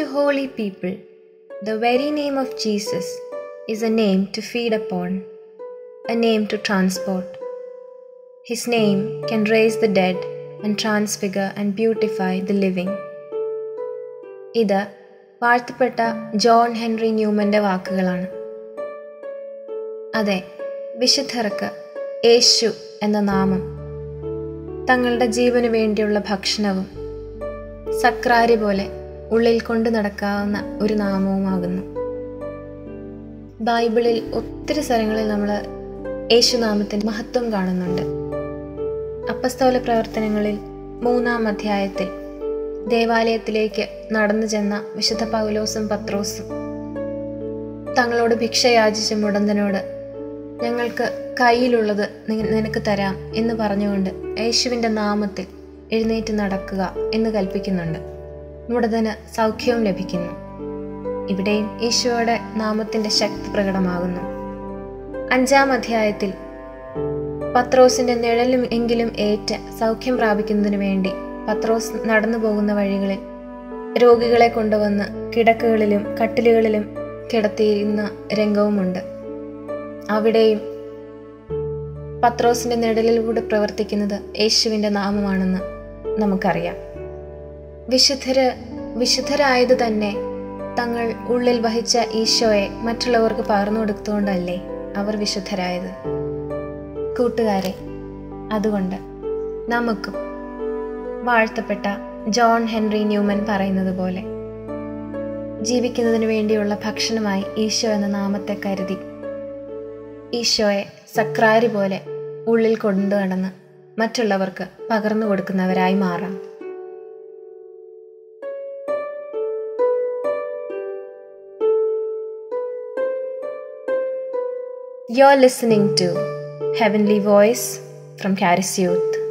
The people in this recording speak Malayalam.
to holy people, the very name of Jesus is a name to feed upon, a name to transport. His name can raise the dead and transfigure and beautify the living. ഇത് വാഴ്ത്തപ്പെട്ട ജോൺ ഹെൻറി ന്യൂമന്റെ വാക്കുകളാണ് അതെ വിശുദ്ധർക്ക് യേശു എന്ന നാമം തങ്ങളുടെ ജീവന് വേണ്ടിയുള്ള ഭക്ഷണവും സക്രാരി പോലെ ഉള്ളിൽ കൊണ്ടു നടക്കാവുന്ന ഒരു നാമവുമാകുന്നു ബൈബിളിൽ ഒത്തിരി സ്ഥലങ്ങളിൽ നമ്മൾ യേശുനാമത്തിൻ്റെ മഹത്വം കാണുന്നുണ്ട് അപ്പസ്തോല പ്രവർത്തനങ്ങളിൽ മൂന്നാം അധ്യായത്തിൽ ദേവാലയത്തിലേക്ക് നടന്നു ചെന്ന വിശുദ്ധ പൗലോസും പത്രോസും തങ്ങളോട് ഭിക്ഷ യാചിച്ച മുടന്തനോട് ഞങ്ങൾക്ക് കയ്യിലുള്ളത് നി- നിനക്ക് തരാം എന്ന് പറഞ്ഞുകൊണ്ട് യേശുവിൻ്റെ നാമത്തിൽ എഴുന്നേറ്റ് നടക്കുക എന്ന് കൽപ്പിക്കുന്നുണ്ട് മുടന്തന് സൗഖ്യവും ലഭിക്കുന്നു ഇവിടെയും ഈശോയുടെ നാമത്തിൻ്റെ ശക്തി പ്രകടമാകുന്നു അഞ്ചാം അധ്യായത്തിൽ പത്രോസിന്റെ നിഴലും എങ്കിലും ഏറ്റ് സൗഖ്യം പ്രാപിക്കുന്നതിനു വേണ്ടി പത്രോസ് നടന്നു പോകുന്ന വഴികളിൽ രോഗികളെ കൊണ്ടുവന്ന് കിടക്കുകളിലും കട്ടിലുകളിലും കിടത്തിയിരുന്ന രംഗവുമുണ്ട് അവിടെയും പത്രോസിന്റെ നിഴലിലൂടെ പ്രവർത്തിക്കുന്നത് യേശുവിന്റെ നാമമാണെന്ന് നമുക്കറിയാം വിശുദ്ധര് വിശുദ്ധരായത് തന്നെ തങ്ങൾ ഉള്ളിൽ വഹിച്ച ഈശോയെ മറ്റുള്ളവർക്ക് പകർന്നു കൊടുത്തുകൊണ്ടല്ലേ അവർ വിശുദ്ധരായത് കൂട്ടുകാരെ അതുകൊണ്ട് നമുക്കും വാഴ്ത്തപ്പെട്ട ജോൺ ഹെൻറി ന്യൂമൻ പറയുന്നത് പോലെ ജീവിക്കുന്നതിന് വേണ്ടിയുള്ള ഭക്ഷണമായി ഈശോ എന്ന നാമത്തെ കരുതി ഈശോയെ സക്രാരി പോലെ ഉള്ളിൽ കൊണ്ടു നടന്ന് മറ്റുള്ളവർക്ക് പകർന്നു കൊടുക്കുന്നവരായി മാറാം You're listening to Heavenly Voice from Caris Youth.